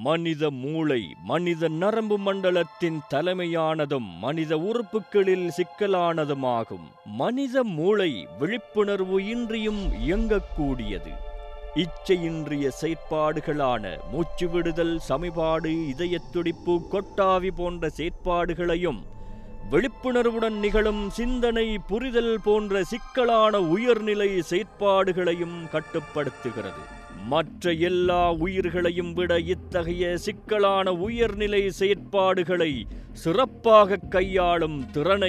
மனித மூளை மனித நரம்பு மண்டலத்தின் தலைமையானதும் மனித உறுப்புகளில் சிக்கலானதுமாகும் மனித மூளை விழிப்புணர்வு இன்றியும் இயங்கக்கூடியது இச்சையின்றிய செயற்பாடுகளான மூச்சு விடுதல் சமிபாடு இதயத் துடிப்பு கொட்டாவி போன்ற செயற்பாடுகளையும் விழிப்புணர்வுடன் நிகழும் சிந்தனை புரிதல் போன்ற சிக்கலான உயர்நிலை செயற்பாடுகளையும் கட்டுப்படுத்துகிறது மற்ற எல்லா உயிர்களையும் விட இத்தகைய சிக்கலான உயர்நிலை செயற்பாடுகளை சிறப்பாக கையாளும் திறனை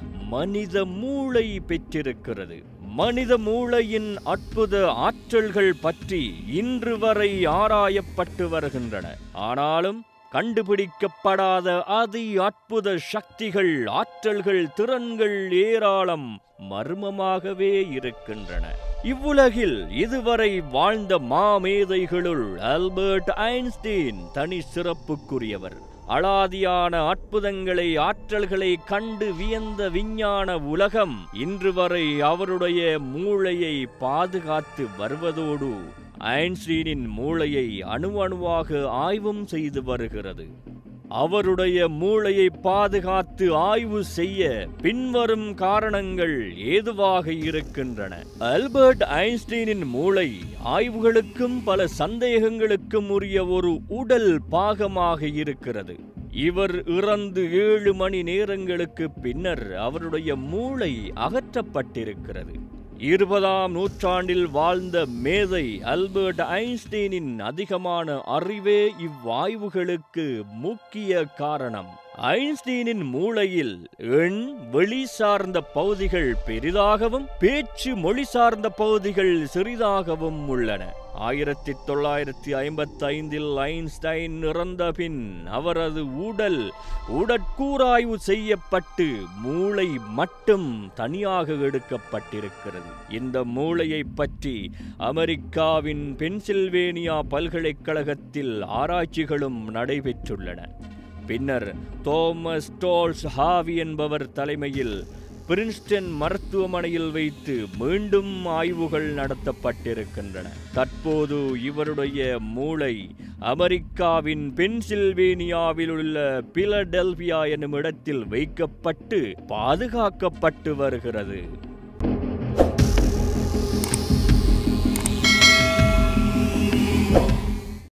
மனித மூளை பெற்றிருக்கிறது மனித மூளையின் அற்புத ஆற்றல்கள் பற்றி இன்று வரை ஆராயப்பட்டு வருகின்றன ஆனாலும் கண்டுபிடிக்கப்படாத அதி அற்புத சக்திகள் ஆற்றல்கள் திறன்கள் ஏராளம் மர்மமாகவே இருக்கின்றன இவ்வுலகில் இதுவரை வாழ்ந்த மாமேதைகளுள் ஆல்பர்ட் ஐன்ஸ்டீன் தனி சிறப்புக்குரியவர் அலாதியான அற்புதங்களை ஆற்றல்களை கண்டு வியந்த விஞ்ஞான உலகம் இன்று வரை அவருடைய மூளையை பாதுகாத்து வருவதோடு ஐன்ஸ்டீனின் மூளையை அணு அணுவாக ஆய்வும் செய்து வருகிறது அவருடைய மூளையை பாதுகாத்து ஆய்வு செய்ய பின்வரும் காரணங்கள் ஏதுவாக இருக்கின்றன ஆல்பர்ட் ஐன்ஸ்டீனின் மூளை ஆய்வுகளுக்கும் பல சந்தேகங்களுக்கும் உரிய ஒரு உடல் பாகமாக இருக்கிறது இவர் இறந்து ஏழு மணி நேரங்களுக்கு பின்னர் அவருடைய மூளை அகற்றப்பட்டிருக்கிறது இருபதாம் நூற்றாண்டில் வாழ்ந்த மேதை அல்பர்ட் ஐன்ஸ்டீனின் அதிகமான அறிவே இவ்வாய்வுகளுக்கு முக்கிய காரணம் ஐன்ஸ்டீனின் மூளையில் எண் வெளி சார்ந்த பகுதிகள் பெரிதாகவும் பேச்சு மொழி சார்ந்த பகுதிகள் சிறிதாகவும் உள்ளன ஆயிரத்தி தொள்ளாயிரத்தி ஐம்பத்தி ஐந்தில் ஐன்ஸ்டைன் இறந்த பின் அவரது உடல் உடற்கூராய்வு செய்யப்பட்டு மூளை மட்டும் தனியாக எடுக்கப்பட்டிருக்கிறது இந்த மூளையை பற்றி அமெரிக்காவின் பென்சில்வேனியா பல்கலைக்கழகத்தில் ஆராய்ச்சிகளும் நடைபெற்றுள்ளன பின்னர் தோமஸ் டோல்ஸ் ஹாவி என்பவர் தலைமையில் பிரின்ஸ்டன் மருத்துவமனையில் வைத்து மீண்டும் ஆய்வுகள் நடத்தப்பட்டிருக்கின்றன தற்போது இவருடைய மூளை அமெரிக்காவின் பென்சில்வேனியாவில் உள்ள பிலடெல்பியா என்னும் இடத்தில் வைக்கப்பட்டு பாதுகாக்கப்பட்டு வருகிறது